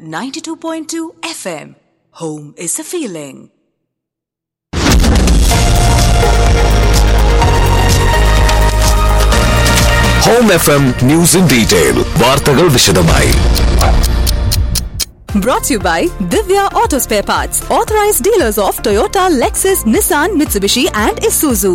92.2 FM. Home is a feeling. Home F M news in detail വാർത്തകൾ വിശദമായി Brought to you by Divya Auto Spare Parts, authorized dealers of Toyota, Lexus, Nissan, Mitsubishi, and Isuzu.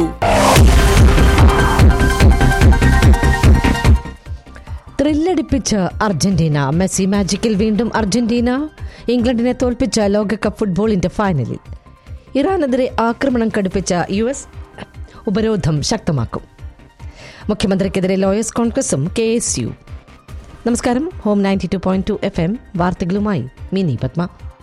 ത്രില്ലടിപ്പിച്ച് Argentina Messi മാജിക്കിൽ വീണ്ടും Argentina ഇംഗ്ലണ്ടിനെ തോൽപ്പിച്ച ലോകകപ്പ് ഫുട്ബോളിന്റെ ഫൈനലിൽ ഇറാനെതിരെ ആക്രമണം കടുപ്പിച്ച യു എസ് ഉപരോധം ശക്തമാക്കും മുഖ്യമന്ത്രിക്കെതിരെ ലോയേഴ്സ് കോൺഗ്രസും കെ എസ് യു നമസ്കാരം Home ninety two point two F M വാർത്തകളുമായി മിനി പത്മ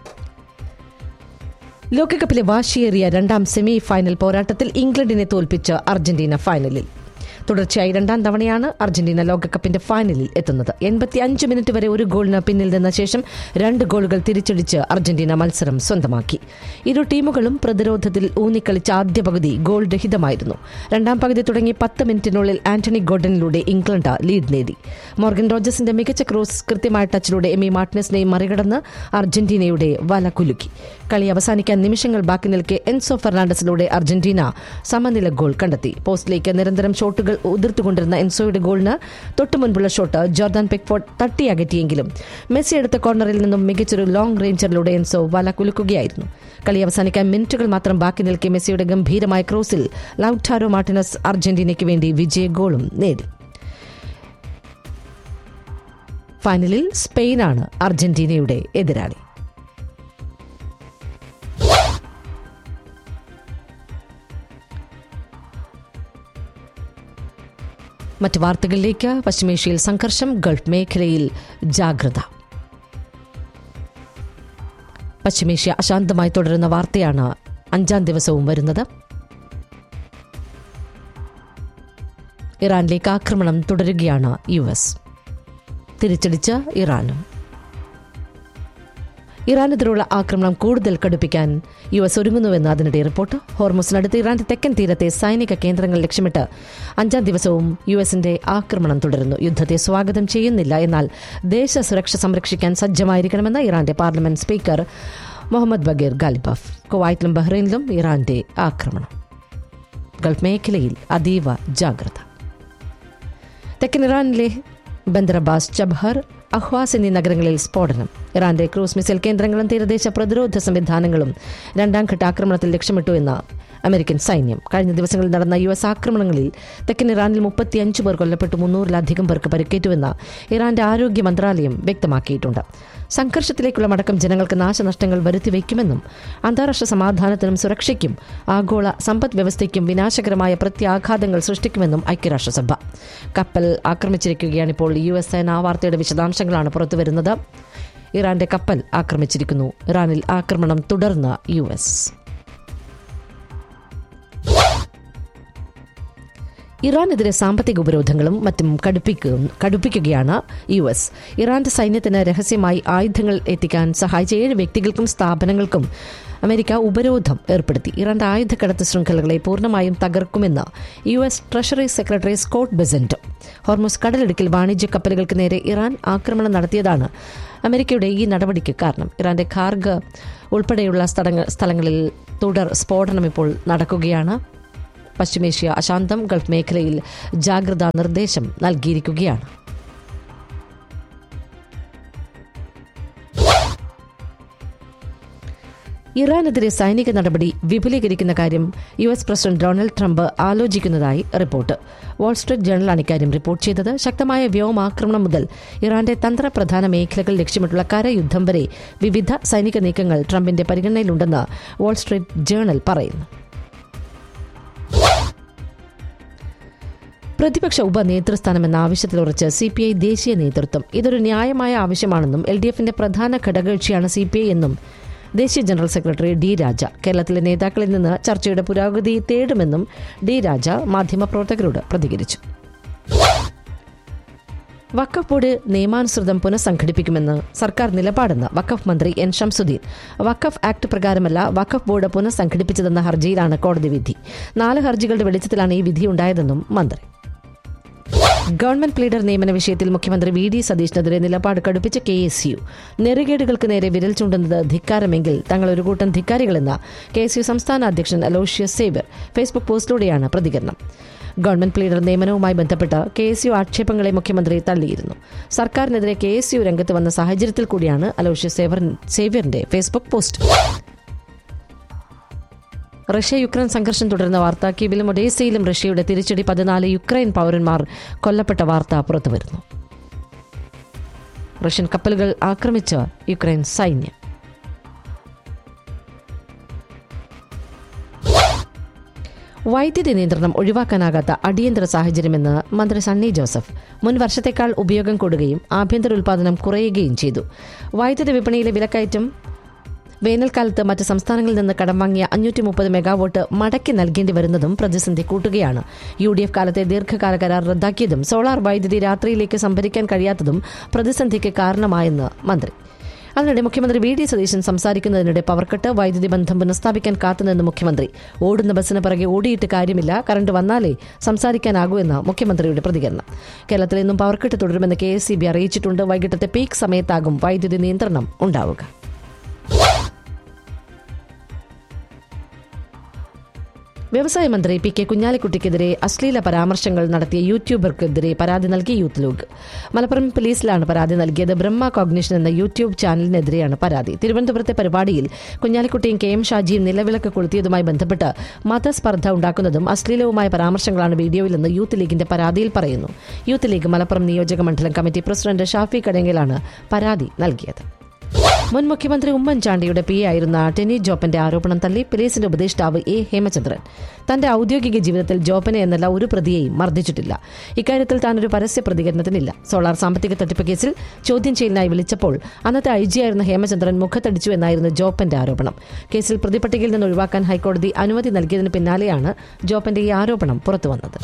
ലോകകപ്പിലെ വാശിയേറിയ രണ്ടാം സെമി ഫൈനൽ പോരാട്ടത്തിൽ ഇംഗ്ലണ്ടിനെ തോൽപ്പിച്ച് അർജന്റീന ഫൈനലിൽ തുടർച്ചയായി രണ്ടാം തവണയാണ് അർജന്റീന ലോകകപ്പിന്റെ ഫൈനലിൽ എത്തുന്നത് എൺപത്തി അഞ്ച് മിനിറ്റ് വരെ ഒരു ഗോളിന് പിന്നിൽ നിന്ന ശേഷം രണ്ട് ഗോളുകൾ തിരിച്ചടിച്ച് അർജന്റീന മത്സരം സ്വന്തമാക്കി ഇരു ടീമുകളും പ്രതിരോധത്തിൽ ഊന്നിക്കളിച്ച ആദ്യ പകുതി ഗോൾ രഹിതമായിരുന്നു രണ്ടാം പകുതി തുടങ്ങി പത്ത് മിനിറ്റിനുള്ളിൽ ആന്റണി ഗോർഡനിലൂടെ ഇംഗ്ലണ്ട് ലീഡ് നേടി മോർഗൻ റോജേഴ്സിന്റെ മികച്ച ക്രോസ് കൃത്യമായ ടച്ചിലൂടെ എമി മാർട്ടിനസിനെയും മറികടന്ന് അർജന്റീനയുടെ വല കുലുക്കി കളി അവസാനിക്കാൻ നിമിഷങ്ങൾ ബാക്കി നിൽക്കെ എൻസോ ഫെർണാണ്ടസിലൂടെ അർജന്റീന സമനില ഗോൾ കണ്ടെത്തി പോസ്റ്റിലേക്ക് നിരന്തരം ഷോട്ടുകൾ ഉതിർത്തുകൊണ്ടിരുന്ന എൻസോയുടെ ഗോളിന് തൊട്ടു മുൻപുള്ള ഷോട്ട് ജോർദാൻ പെക്ഫോർഡ് തട്ടിയകറ്റിയെങ്കിലും മെസ്സി എടുത്ത കോർണറിൽ നിന്നും മികച്ചൊരു ലോങ് റേഞ്ചറിലൂടെ എൻസോ വല കുലുക്കുകയായിരുന്നു കളി അവസാനിക്കാൻ മിനിറ്റുകൾ മാത്രം ബാക്കി നിൽക്കെ മെസ്സിയുടെ ഗംഭീരമായ ക്രോസിൽ ലൌട്ടാരോ മാർട്ടിനസ് അർജന്റീനയ്ക്ക് വേണ്ടി വിജയ ഗോളും നേടി ഫൈനലിൽ സ്പെയിനാണ് അർജന്റീനയുടെ എതിരാളി മറ്റ് വാർത്തകളിലേക്ക് പശ്ചിമേഷ്യയിൽ സംഘർഷം ഗൾഫ് മേഖലയിൽ ജാഗ്രത പശ്ചിമേഷ്യ അശാന്തമായി തുടരുന്ന വാർത്തയാണ് അഞ്ചാം ദിവസവും വരുന്നത് ഇറാനിലേക്ക് ആക്രമണം തുടരുകയാണ് യു എസ് തിരിച്ചടിച്ച് ഇറാനും ഇറാനെതിരെയുള്ള ആക്രമണം കൂടുതൽ കടുപ്പിക്കാൻ യു എസ് ഒരുങ്ങുന്നുവെന്ന് അതിനിടെ റിപ്പോർട്ട് ഹോർമോസിനടുത്ത് ഇറാന്റെ തെക്കൻ തീരത്തെ സൈനിക കേന്ദ്രങ്ങൾ ലക്ഷ്യമിട്ട് അഞ്ചാം ദിവസവും യു എസിന്റെ ആക്രമണം തുടരുന്നു യുദ്ധത്തെ സ്വാഗതം ചെയ്യുന്നില്ല എന്നാൽ ദേശ സുരക്ഷ സംരക്ഷിക്കാൻ സജ്ജമായിരിക്കണമെന്ന് ഇറാന്റെ parliament speaker Mohammad Bagher Ghalibaf കുവൈറ്റിലും ബഹ്റൈനിലും ഇറാന്റെ ആക്രമണം ഗൾഫ് മേഖലയിൽ അതീവ ജാഗ്രത തെക്കൻ ഇറാനിലെ ബന്ദറബാസ് ചബ്ഹർ അഹ്വാസ് എന്നീ നഗരങ്ങളിൽ സ്ഫോടനം ഇറാന്റെ ക്രൂസ് മിസൈൽ കേന്ദ്രങ്ങളും തീരദേശ പ്രതിരോധ സംവിധാനങ്ങളും രണ്ടാം ഘട്ട ആക്രമണത്തിൽ ലക്ഷ്യമിട്ടു എന്ന് അമേരിക്കൻ സൈന്യം കഴിഞ്ഞ ദിവസങ്ങളിൽ നടന്ന യു എസ് ആക്രമണങ്ങളിൽ തെക്കൻ ഇറാനിൽ മുപ്പത്തിയഞ്ച് പേർ കൊല്ലപ്പെട്ടു മുന്നൂറിലധികം പേർക്ക് പരിക്കേറ്റുവെന്ന് ഇറാന്റെ ആരോഗ്യ മന്ത്രാലയം വ്യക്തമാക്കിയിട്ടുണ്ട് സംഘർഷത്തിലേക്കുള്ള മടക്കം ജനങ്ങൾക്ക് നാശനഷ്ടങ്ങൾ വരുത്തിവെക്കുമെന്നും അന്താരാഷ്ട്ര സമാധാനത്തിനും സുരക്ഷയ്ക്കും ആഗോള സമ്പദ് വ്യവസ്ഥയ്ക്കും വിനാശകരമായ പ്രത്യാഘാതങ്ങൾ സൃഷ്ടിക്കുമെന്നും ഐക്യരാഷ്ട്രസഭ കപ്പൽ ആക്രമിച്ചിരിക്കുകയാണിപ്പോൾ യു എസ് സേന വാർത്തയുടെ വിശദാംശങ്ങളാണ് പുറത്തുവരുന്നത് ഇറാന്റെ കപ്പൽ ആക്രമിച്ചിരിക്കുന്നു ഇറാനിൽ ആക്രമണം തുടർന്ന് യു എസ് ഇറാനെതിരെ സാമ്പത്തിക ഉപരോധങ്ങളും മറ്റും കടുപ്പിക്കും കടുപ്പിക്കുകയാണ് യു എസ് ഇറാന്റെ സൈന്യത്തിന് രഹസ്യമായി ആയുധങ്ങൾ എത്തിക്കാൻ സഹായിച്ച ഏഴ് വ്യക്തികൾക്കും സ്ഥാപനങ്ങൾക്കും അമേരിക്ക ഉപരോധം ഏർപ്പെടുത്തി ഇറാന്റെ ആയുധക്കടത്ത് ശൃംഖലകളെ പൂർണ്ണമായും തകർക്കുമെന്ന് U S treasury secretary Scott Bessent Hormuz കടലിടുക്കിൽ വാണിജ്യ കപ്പലുകൾക്ക് നേരെ ഇറാൻ ആക്രമണം നടത്തിയതാണ് അമേരിക്കയുടെ ഈ നടപടിക്ക് കാരണം ഇറാന്റെ ഖാർഗ് ഉൾപ്പെടെയുള്ള സ്ഥലങ്ങളിൽ തുടർ സ്ഫോടനം ഇപ്പോൾ നടക്കുകയാണ് പശ്ചിമേഷ്യ അശാന്തം ഗൾഫ് മേഖലയിൽ ജാഗ്രതാ നിർദ്ദേശം നൽകിയിരിക്കുകയാണ് ഇറാനെതിരെ സൈനിക നടപടി വിപുലീകരിക്കുന്ന കാര്യം U S president Donald Trump ആലോചിക്കുന്നതായി റിപ്പോർട്ട് വാൾസ്ട്രീറ്റ് ജേണലാണ് ഇക്കാര്യം റിപ്പോർട്ട് ചെയ്തത് ശക്തമായ വ്യോമാക്രമണം മുതൽ ഇറാന്റെ തന്ത്രപ്രധാന മേഖലകൾ ലക്ഷ്യമിട്ടുള്ള കരയുദ്ധം വരെ വിവിധ സൈനിക നീക്കങ്ങൾ ട്രംപിന്റെ പരിഗണനയിലുണ്ടെന്ന് വാൾസ്ട്രീറ്റ് ജേണൽ പറയുന്നു പ്രതിപക്ഷ ഉപനേതൃസ്ഥാനമെന്ന ആവശ്യത്തിൽ ഉറച്ച് സി പി ഐ ദേശീയ നേതൃത്വം ഇതൊരു ന്യായമായ ആവശ്യമാണെന്നും എൽ ഡി എഫിന്റെ പ്രധാന ഘടകകക്ഷിയാണ് സി പി ഐ എന്നും ദേശീയ ജനറൽ സെക്രട്ടറി ഡി രാജ കേരളത്തിലെ നേതാക്കളിൽ നിന്ന് ചർച്ചയുടെ പുരോഗതി തേടുമെന്നും ഡി രാജ മാധ്യമപ്രവർത്തകരോട് പ്രതികരിച്ചു വഖഫ് ബോർഡ് നിയമാനുസൃതം പുനഃസംഘടിപ്പിക്കുമെന്ന് സർക്കാർ നിലപാടെന്ന് വഖഫ് മന്ത്രി എൻ ഷംസുദ്ദീൻ വഖഫ് ആക്ട് പ്രകാരമല്ല വഖഫ് ബോർഡ് പുനഃസംഘടിപ്പിച്ചതെന്ന ഹർജിയിലാണ് കോടതി വിധി നാല് ഹർജികളുടെ വെളിച്ചത്തിലാണ് ഈ വിധിയുണ്ടായതെന്നും മന്ത്രി ഗവൺമെന്റ് പ്ലീഡർ നിയമന വിഷയത്തിൽ മുഖ്യമന്ത്രി വി ഡി സതീഷിനെതിരെ നിലപാട് കടുപ്പിച്ച കെ എസ് യു നെറുകേടുകൾക്ക് നേരെ വിരൽ ചൂണ്ടുന്നത് ധിക്കാരമെങ്കിൽ തങ്ങൾ ഒരു കൂട്ടം ധിക്കാരികളെന്ന കെ എസ് യു സംസ്ഥാന അധ്യക്ഷൻ അലോഷ്യസ് സേവർ ഫേസ്ബുക്ക് പോസ്റ്റിലൂടെയാണ് പ്രതികരണം ഗവൺമെന്റ് പ്ലീഡർ നിയമനവുമായി ബന്ധപ്പെട്ട് കെ എസ് യു ആക്ഷേപങ്ങളെ മുഖ്യമന്ത്രി തള്ളിയിരുന്നു സർക്കാരിനെതിരെ കെ എസ് യു രംഗത്ത് വന്ന സാഹചര്യത്തിൽ കൂടിയാണ് അലോഷ്യസ് സേവർ- സേവ്യറിന്റെ ഫേസ്ബുക്ക് പോസ്റ്റ് റഷ്യ യുക്രൈൻ സംഘർഷം തുടരുന്ന വാർത്ത കീവിലും ഒഡേസയിലും റഷ്യയുടെ തിരിച്ചടി പതിനാല് യുക്രൈൻ പൗരന്മാർ കൊല്ലപ്പെട്ട വാർത്ത പുറത്തുവരുന്നു റഷ്യൻ കപ്പലുകൾ ആക്രമിച്ച യുക്രൈൻ സൈന്യം വൈദ്യുതി നിയന്ത്രണം ഒഴിവാക്കാനാകാത്ത അടിയന്തര സാഹചര്യമെന്ന് മന്ത്രി സണ്ണി ജോസഫ് മുൻ വർഷത്തേക്കാൾ ഉപയോഗം കൂടുകയും ആഭ്യന്തര ഉൽപാദനം കുറയുകയും ചെയ്തു വൈദ്യുതി വിപണിയിലെ വിലക്കയറ്റം വേനൽക്കാലത്ത് മറ്റ് സംസ്ഥാനങ്ങളിൽ നിന്ന് കടം വാങ്ങിയ അഞ്ഞൂറ്റി മുപ്പത് മെഗാവോട്ട് മടക്കി നൽകേണ്ടി വരുന്നതും പ്രതിസന്ധി കൂട്ടുകയാണ് യു ഡി എഫ് കാലത്തെ ദീർഘകാല കരാർ റദ്ദാക്കിയതും സോളാർ വൈദ്യുതി രാത്രിയിലേക്ക് സംഭരിക്കാൻ കഴിയാത്തതും പ്രതിസന്ധിക്ക് കാരണമായെന്ന് മന്ത്രി അതിനിടെ മുഖ്യമന്ത്രി വി ഡി സതീശൻ സംസാരിക്കുന്നതിനിടെ പവർക്കട്ട് വൈദ്യുതി ബന്ധം പുനഃസ്ഥാപിക്കാൻ കാത്തുനിന്ന് മുഖ്യമന്ത്രി ഓടുന്ന ബസ്സിന് പിറകെ ഓടിയിട്ട് കാര്യമില്ല കറണ്ട് വന്നാലേ സംസാരിക്കാനാകൂ എന്ന് മുഖ്യമന്ത്രിയുടെ പ്രതികരണം കേരളത്തിൽ ഇന്നും പവർക്കട്ട് തുടരുമെന്ന് കെ എസ് സി ബി അറിയിച്ചിട്ടുണ്ട് വൈകിട്ടത്തെ പീക്ക് സമയത്താകും വൈദ്യുതി നിയന്ത്രണം ഉണ്ടാവുക വ്യവസായ മന്ത്രി പി കെ കുഞ്ഞാലിക്കുട്ടിക്കെതിരെ അശ്ലീല പരാമർശങ്ങൾ നടത്തിയ യൂട്യൂബർക്കെതിരെ പരാതി നൽകി യൂത്ത് ലീഗ് മലപ്പുറം പോലീസിലാണ് പരാതി നൽകിയത് ബ്രഹ്മ കോഗ്നിഷൻ എന്ന യൂട്യൂബ് ചാനലിനെതിരെയാണ് പരാതി തിരുവനന്തപുരത്തെ പരിപാടിയിൽ കുഞ്ഞാലിക്കുട്ടിയും കെ എം ഷാജിയും നിലവിളക്ക് കൊളുത്തിയതുമായി ബന്ധപ്പെട്ട് മതസ്പർദ്ധ ഉണ്ടാക്കുന്നതും അശ്ലീലവുമായ പരാമർശങ്ങളാണ് വീഡിയോയിലെന്ന് യൂത്ത് ലീഗിന്റെ പരാതിയിൽ പറയുന്നു യൂത്ത് ലീഗ് മലപ്പുറം നിയോജക മണ്ഡലം കമ്മിറ്റി പ്രസിഡന്റ് ഷാഫി കടങ്കലാണ് പരാതി നൽകിയത് മുൻ മുഖ്യമന്ത്രി ഉമ്മൻചാണ്ടിയുടെ പി ആയിരുന്ന ടെനി ജോപ്പന്റെ ആരോപണം തള്ളി പോലീസിന്റെ ഉപദേഷ്ടാവ് എ ഹേമചന്ദ്രൻ തന്റെ ഔദ്യോഗിക ജീവിതത്തിൽ ജോപ്പനെ എന്നല്ല ഒരു പ്രതിയെയും മർദ്ദിച്ചിട്ടില്ല ഇക്കാര്യത്തിൽ താനൊരു പരസ്യ പ്രതികരണത്തിനില്ല സോളാർ സാമ്പത്തിക തട്ടിപ്പ് കേസിൽ ചോദ്യം ചെയ്യലിനായി വിളിച്ചപ്പോൾ അന്നത്തെ ഐ ജി ആയിരുന്ന ഹേമചന്ദ്രൻ മുഖത്തടിച്ചു എന്നായിരുന്നു ജോപ്പന്റെ ആരോപണം കേസിൽ പ്രതിപട്ടികയിൽ നിന്ന് ഒഴിവാക്കാൻ ഹൈക്കോടതി അനുമതി നൽകിയതിന് പിന്നാലെയാണ് ജോപ്പന്റെ ഈ ആരോപണം പുറത്തുവന്നത്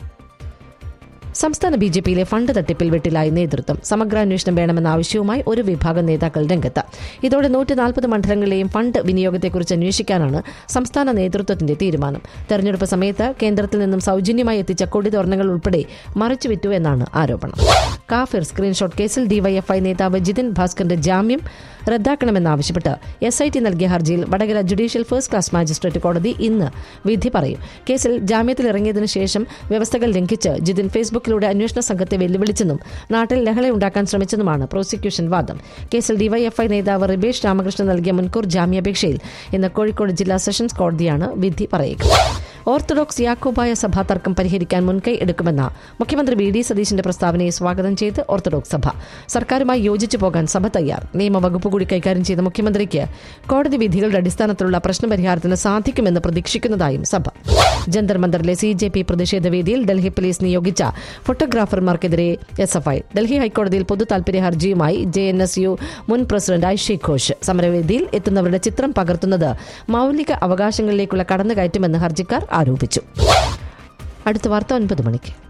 സംസ്ഥാന ബി ജെ പിയിലെ ഫണ്ട് തട്ടിപ്പിൽ വെട്ടിലായി നേതൃത്വം സമഗ്രാന്വേഷണം വേണമെന്ന ആവശ്യവുമായി ഒരു വിഭാഗം നേതാക്കൾ രംഗത്ത് ഇതോടെ നൂറ്റി നാൽപ്പത് മണ്ഡലങ്ങളിലെയും ഫണ്ട് വിനിയോഗത്തെക്കുറിച്ച് അന്വേഷിക്കാനാണ് സംസ്ഥാന നേതൃത്വത്തിന്റെ തീരുമാനം തെരഞ്ഞെടുപ്പ് സമയത്ത് കേന്ദ്രത്തിൽ നിന്നും സൗജന്യമായി എത്തിച്ച കൊടി തോരണങ്ങൾ ഉൾപ്പെടെ മറിച്ചുവിറ്റു എന്നാണ് ആരോപണം കാഫിർ സ്ക്രീൻഷോട്ട് കേസിൽ ഡിവൈഎഫ്ഐ നേതാവ് ജിതിൻ ഭാസ്കറിന്റെ ജാമ്യം റദ്ദാക്കണമെന്നാവശ്യപ്പെട്ട് എസ് ഐ ടി നൽകിയ ഹർജിയിൽ Vadakara judicial first class magistrate കോടതി ഇന്ന് വിധി പറയും കേസിൽ ജാമ്യത്തിൽ ഇറങ്ങിയതിനു ശേഷം വ്യവസ്ഥകൾ ലംഘിച്ച് ജിതിൻ ഫേസ്ബുക്കിലൂടെ അന്വേഷണ സംഘത്തെ വെല്ലുവിളിച്ചെന്നും നാട്ടിൽ ലഹളയുണ്ടാക്കാൻ ശ്രമിച്ചെന്നുമാണ് പ്രോസിക്യൂഷൻ വാദം കേസിൽ ഡിവൈഎഫ്ഐ നേതാവ് റിബേഷ് രാമകൃഷ്ണൻ നൽകിയ മുൻകൂർ ജാമ്യാപേക്ഷയിൽ ഇന്ന് കോഴിക്കോട് ജില്ലാ സെഷൻസ് കോടതിയാണ് വിധി പറയുക ഓർത്തഡോക്സ് യാക്കോബായ സഭാ തർക്കം പരിഹരിക്കാൻ മുൻകൈ എടുക്കുമെന്ന മുഖ്യമന്ത്രി വി ഡി സതീശിന്റെ പ്രസ്താവനയെ സ്വാഗതം ചെയ്ത് ഓർത്തഡോക്സ് സഭ സർക്കാരുമായി യോജിച്ചു പോകാൻ സഭ തയ്യാർ നിയമവകുപ്പ് കൂടി കൈകാര്യം ചെയ്ത മുഖ്യമന്ത്രിക്ക് കോടതി വിധികളുടെ അടിസ്ഥാനത്തിലുള്ള പ്രശ്നപരിഹാരത്തിന് സാധിക്കുമെന്ന് പ്രതീക്ഷിക്കുന്നതായും സഭ ജന്തർ മന്ദറിലെ സി ജെ പി പ്രതിഷേധ വേദിയിൽ ഡൽഹി പോലീസ് നിയോഗിച്ച ഫോട്ടോഗ്രാഫർമാർക്കെതിരെ എസ് എഫ് ഐ ഡൽഹി ഹൈക്കോടതിയിൽ പൊതു താൽപര്യ ഹർജിയുമായി ജെ എൻ എസ് യു മുൻ പ്രസിഡന്റ് ഐഷി ഘോഷ് സമരവേദിയിൽ എത്തുന്നവരുടെ ചിത്രം പകർത്തുന്നത് മൗലിക അവകാശങ്ങളിലേക്കുള്ള കടന്നുകയറ്റമെന്ന് ഹർജിക്കാർ ആരോപിച്ചു അടുത്ത വാർത്ത ഒൻപത് മണിക്ക്